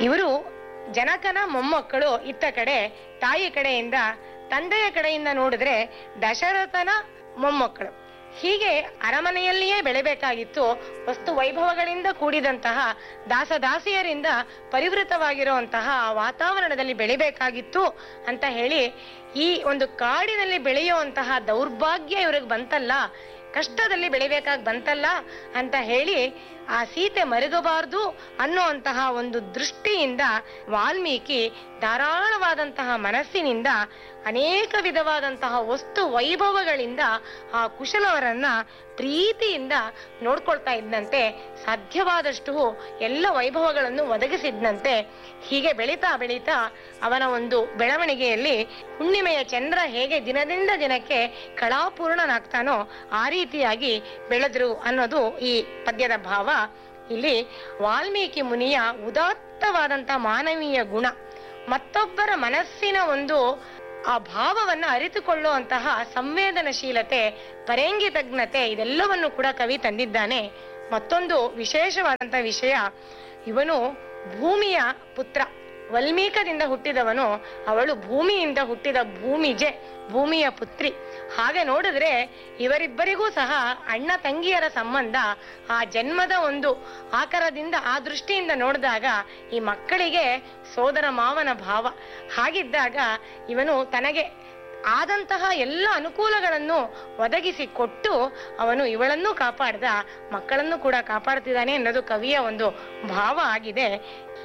ಇವರು ಜನಕನ ಮೊಮ್ಮಕ್ಕಳು ಇತ್ತ ಕಡೆ ತಾಯಿ ಕಡೆಯಿಂದ ತಂದೆಯ ಕಡೆಯಿಂದ ನೋಡಿದ್ರೆ ದಶರಥನ ಮೊಮ್ಮಕ್ಕಳು ಹೀಗೆ ಅರಮನೆಯಲ್ಲಿಯೇ ಬೆಳೆಬೇಕಾಗಿತ್ತು ವಸ್ತು ವೈಭವಗಳಿಂದ ಕೂಡಿದಂತಹ ದಾಸದಾಸಿಯರಿಂದ ಪರಿವೃತವಾಗಿರುವಂತಹ ಆ ವಾತಾವರಣದಲ್ಲಿ ಬೆಳಿಬೇಕಾಗಿತ್ತು ಅಂತ ಹೇಳಿ ಈ ಒಂದು ಕಾಡಿನಲ್ಲಿ ಬೆಳೆಯುವಂತಹ ದೌರ್ಭಾಗ್ಯ ಇವ್ರಿಗೆ ಬಂತಲ್ಲ ಕಷ್ಟದಲ್ಲಿ ಬೆಳಿಬೇಕಾಗಿ ಬಂತಲ್ಲ ಅಂತ ಹೇಳಿ ಆ ಸೀತೆ ಮರುಗಬಾರ್ದು ಅನ್ನುವಂತಹ ಒಂದು ದೃಷ್ಟಿಯಿಂದ ವಾಲ್ಮೀಕಿ ಧಾರಾಳವಾದಂತಹ ಮನಸ್ಸಿನಿಂದ ಅನೇಕ ವಿಧವಾದಂತಹ ವಸ್ತು ವೈಭವಗಳಿಂದ ಆ ಕುಶಲವರನ್ನ ಪ್ರೀತಿಯಿಂದ ನೋಡ್ಕೊಳ್ತಾ ಇದ್ದಂತೆ ಸಾಧ್ಯವಾದಷ್ಟು ಎಲ್ಲ ವೈಭವಗಳನ್ನು ಒದಗಿಸಿದ್ನಂತೆ ಹೀಗೆ ಬೆಳೀತಾ ಬೆಳೀತಾ ಅವನ ಒಂದು ಬೆಳವಣಿಗೆಯಲ್ಲಿ ಹುಣ್ಣಿಮೆಯ ಚಂದ್ರ ಹೇಗೆ ದಿನದಿಂದ ದಿನಕ್ಕೆ ಕಳಾಪೂರ್ಣನಾಗ್ತಾನೋ ಆ ರೀತಿಯಾಗಿ ಬೆಳೆದ್ರು ಅನ್ನೋದು ಈ ಪದ್ಯದ ಭಾವ ಇಲ್ಲಿ ವಾಲ್ಮೀಕಿ ಮುನಿಯ ಉದಾತ್ತವಾದಂತ ಮಾನವೀಯ ಗುಣ ಮತ್ತೊಬ್ಬರ ಮನಸ್ಸಿನ ಒಂದು ಆ ಭಾವವನ್ನ ಅರಿತುಕೊಳ್ಳುವಂತಹ ಸಂವೇದನಶೀಲತೆ ಪರೇಂಗಿತಜ್ಞತೆ ಇದೆಲ್ಲವನ್ನು ಕೂಡ ಕವಿ ತಂದಿದ್ದಾನೆ ಮತ್ತೊಂದು ವಿಶೇಷವಾದಂತಹ ವಿಷಯ ಇವನು ಭೂಮಿಯ ಪುತ್ರ ವಲ್ಮೀಕದಿಂದ ಹುಟ್ಟಿದವನು ಅವಳು ಭೂಮಿಯಿಂದ ಹುಟ್ಟಿದ ಭೂಮಿಜೆ ಭೂಮಿಯ ಪುತ್ರಿ ಹಾಗೆ ನೋಡಿದ್ರೆ ಇವರಿಬ್ಬರಿಗೂ ಸಹ ಅಣ್ಣ ತಂಗಿಯರ ಸಂಬಂಧ ಆ ಜನ್ಮದ ಒಂದು ಆಕಾರದಿಂದ ಆ ದೃಷ್ಟಿಯಿಂದ ನೋಡಿದಾಗ ಈ ಮಕ್ಕಳಿಗೆ ಸೋದರ ಮಾವನ ಭಾವ ಹಾಗಿದ್ದಾಗ ಇವನು ತನಗೆ ಆದಂತಹ ಎಲ್ಲ ಅನುಕೂಲಗಳನ್ನು ಒದಗಿಸಿ ಕೊಟ್ಟು ಅವನು ಇವಳನ್ನೂ ಕಾಪಾಡ್ದ ಮಕ್ಕಳನ್ನು ಕೂಡ ಕಾಪಾಡ್ತಿದ್ದಾನೆ ಅನ್ನೋದು ಕವಿಯ ಒಂದು ಭಾವ ಆಗಿದೆ